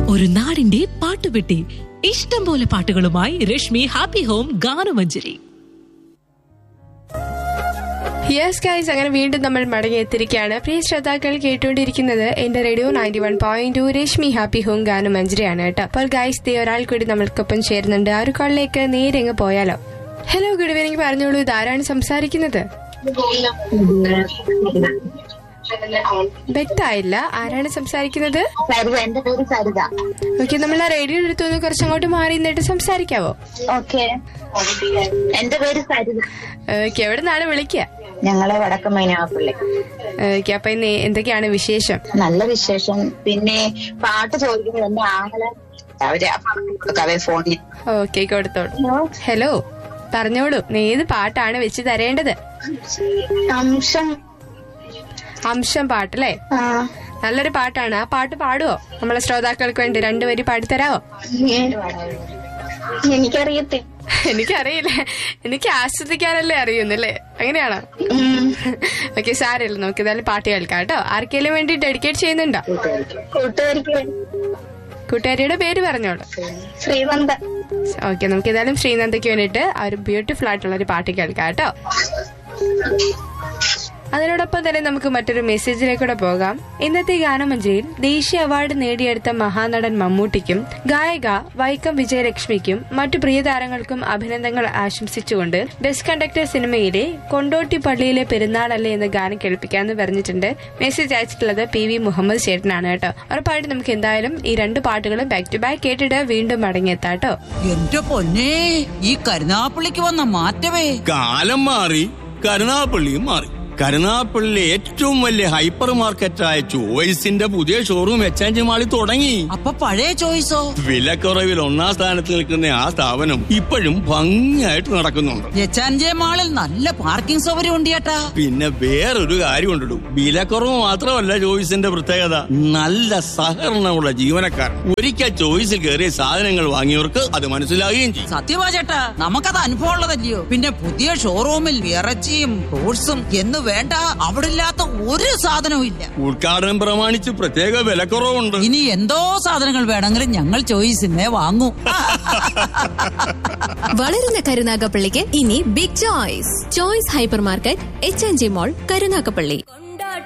ഒരു നാടിന്റെ പാട്ടുപെട്ടി ഇഷ്ടം പോലെ പാട്ടുകളുമായി Rashmi happy home Ganamanjari yes guys അങ്ങനെ വീണ്ടും നമ്മൾ മടങ്ങി എത്തിരിക്കുകയാണ് പ്രിയ ശ്രോതാക്കൾ കേട്ടുകൊണ്ടിരിക്കുന്നത് എന്റെ radio ninety one point two Rashmi happy home ഗാനം മഞ്ജരിയാണ് കേട്ടോ അപ്പോൾ ഗൈസ് ദേ ഒരാൾ കൂടി നമ്മൾക്കൊപ്പം ചേരുന്നുണ്ട് ആ ഒരു കോളിലേക്ക് നേരെ അങ്ങ് പോയാലോ ഹലോ ഗുഡ് ഈവനിങ് പറഞ്ഞോളൂ ഇതാരാണ് സംസാരിക്കുന്നത് വ്യക്തമായില്ല ആരാണ് സംസാരിക്കുന്നത് സരിത എന്റെ പേര് സരിത ഓക്കെ നമ്മൾ ആ റേഡിയോ എടുത്തൊന്ന് കുറച്ചങ്ങോട്ട് മാറി നിന്നിട്ട് സംസാരിക്കാവോ ഓക്കെ എന്റെ പേര് സരിത ഓക്കെ എവിടെ നിന്നാണ് വിളിക്കുക ഞങ്ങളെ വടക്കം മൈനാപ്പള്ളി ഓക്കെ അപ്പൊ ഇന്ന് എന്തൊക്കെയാണ് വിശേഷം നല്ല വിശേഷം പിന്നെ പാട്ട് ചോദിക്കുന്നത് എന്റെ ആങ്ങളെ അവര് കൊടുക്കാവേ ഫോണിൽ ഓക്കെ കൊടുത്തോളൂ ഹലോ പറഞ്ഞോളൂ നീ ഏത് പാട്ടാണ് വെച്ച് തരേണ്ടത് അംശം അംശം പാട്ടല്ലേ ആ, നല്ലൊരു പാട്ടാണ് ആ പാട്ട് പാടുവോ നമ്മളെ ശ്രോതാക്കൾക്ക് വേണ്ടി രണ്ടുപേരി പാടിത്തരാവോ എനിക്കറിയത്തില്ല എനിക്കറിയില്ല എനിക്ക് ആസ്വദിക്കാനല്ലേ അറിയുന്നല്ലേ അങ്ങനെയാണോ ഓക്കെ സാരമില്ല നമുക്ക് ഏതായാലും പാട്ട് കേൾക്കാം കേട്ടോ ആർക്കെങ്കിലും വേണ്ടി ഡെഡിക്കേറ്റ് ചെയ്യുന്നുണ്ടോ കൂട്ടുകാരിക്ക് വേണ്ടി. കൂട്ടുകാരിയുടെ പേര് പറഞ്ഞോളൂ ശ്രീവന്ത ഓക്കെ നമുക്ക് ഏതായാലും ശ്രീനന്ദയ്ക്ക് വേണ്ടിയിട്ട് ആ ഒരു ബ്യൂട്ടിഫുൾ ആയിട്ടുള്ള ഒരു പാട്ട് കേൾക്കാം കേട്ടോ അതിനോടൊപ്പം തന്നെ നമുക്ക് മറ്റൊരു മെസ്സേജിലേക്കൂടെ പോകാം ഇന്നത്തെ ഗാനമഞ്ജരിയിൽ ദേശീയ അവാർഡ് നേടിയെടുത്ത മഹാനടൻ മമ്മൂട്ടിക്കും ഗായിക വൈക്കം വിജയലക്ഷ്മിക്കും മറ്റു പ്രിയ താരങ്ങൾക്കും അഭിനന്ദനങ്ങൾ ആശംസിച്ചുകൊണ്ട് ബെസ്റ്റ് കണ്ടക്ടർ സിനിമയിലെ കൊണ്ടോട്ടി പള്ളിയിലെ പെരുന്നാളല്ലേ എന്ന ഗാനം കേൾപ്പിക്കാന്ന് പറഞ്ഞിട്ടുണ്ട് മെസ്സേജ് അയച്ചിട്ടുള്ളത് പി വി മുഹമ്മദ് ചേട്ടനാണ് കേട്ടോ ഉറപ്പായിട്ട് നമുക്ക് എന്തായാലും ഈ രണ്ട് പാട്ടുകളും ബാക്ക് ടു ബാക്ക് കേട്ടിട്ട് വീണ്ടും മടങ്ങിയെത്താം കേട്ടോ എന്റെ പൊന്നേ ഈ കരുനാപ്പള്ളിക്ക് വന്ന മാറ്റമേ കാലം മാറി കരുനാപ്പള്ളിയും മാറി കരുനാപ്പള്ളിയിലെ ഏറ്റവും വലിയ ഹൈപ്പർ മാർക്കറ്റായ ചോയ്സിന്റെ പുതിയ ഷോറൂം എക്സ്ചേഞ്ച് മാളിൽ തുടങ്ങി അപ്പൊ പഴയ ചോയ്സോ വിലക്കുറവിൽ ഒന്നാം സ്ഥാനത്ത് നിൽക്കുന്ന ആ സ്ഥാപനം ഇപ്പോഴും ഭംഗിയായിട്ട് നടക്കുന്നുണ്ട് എച്ചാൻജെ മാളിൽ നല്ല പാർക്കിംഗ് സൗകര്യം ഉണ്ട് ചേട്ടാ പിന്നെ വേറൊരു കാര്യം ഉണ്ടിടും വിലക്കുറവ് മാത്രമല്ല ചോയ്സിന്റെ പ്രത്യേകത നല്ല സഹകരണമുള്ള ജീവനക്കാർ ഒരിക്കൽ ചോയ്സിൽ കയറിയ സാധനങ്ങൾ വാങ്ങിയവർക്ക് അത് മനസ്സിലാകുകയും ചെയ്യും സത്യമാ ചേട്ടാ നമുക്കത് അനുഭവം ഉള്ളതല്ലയോ പിന്നെ പുതിയ ഷോറൂമിൽ ഇറച്ചിയും ഫ്രൂട്ട്സും എന്ന് വേണ്ട അവിടെ ഇല്ലാത്ത ഒരു സാധനവും ഇല്ല ഉദ്ഘാടനം പ്രമാണിച്ച് പ്രത്യേക വിലക്കുറവുണ്ട് ഇനി എന്തോ സാധനങ്ങൾ വേണമെങ്കിലും ഞങ്ങൾ ചോയ്സിന്നെ വാങ്ങൂ വളരുന്ന കരുനാഗപ്പള്ളിക്ക് ഇനി big choice choice hyper market H N G mall Karunagappally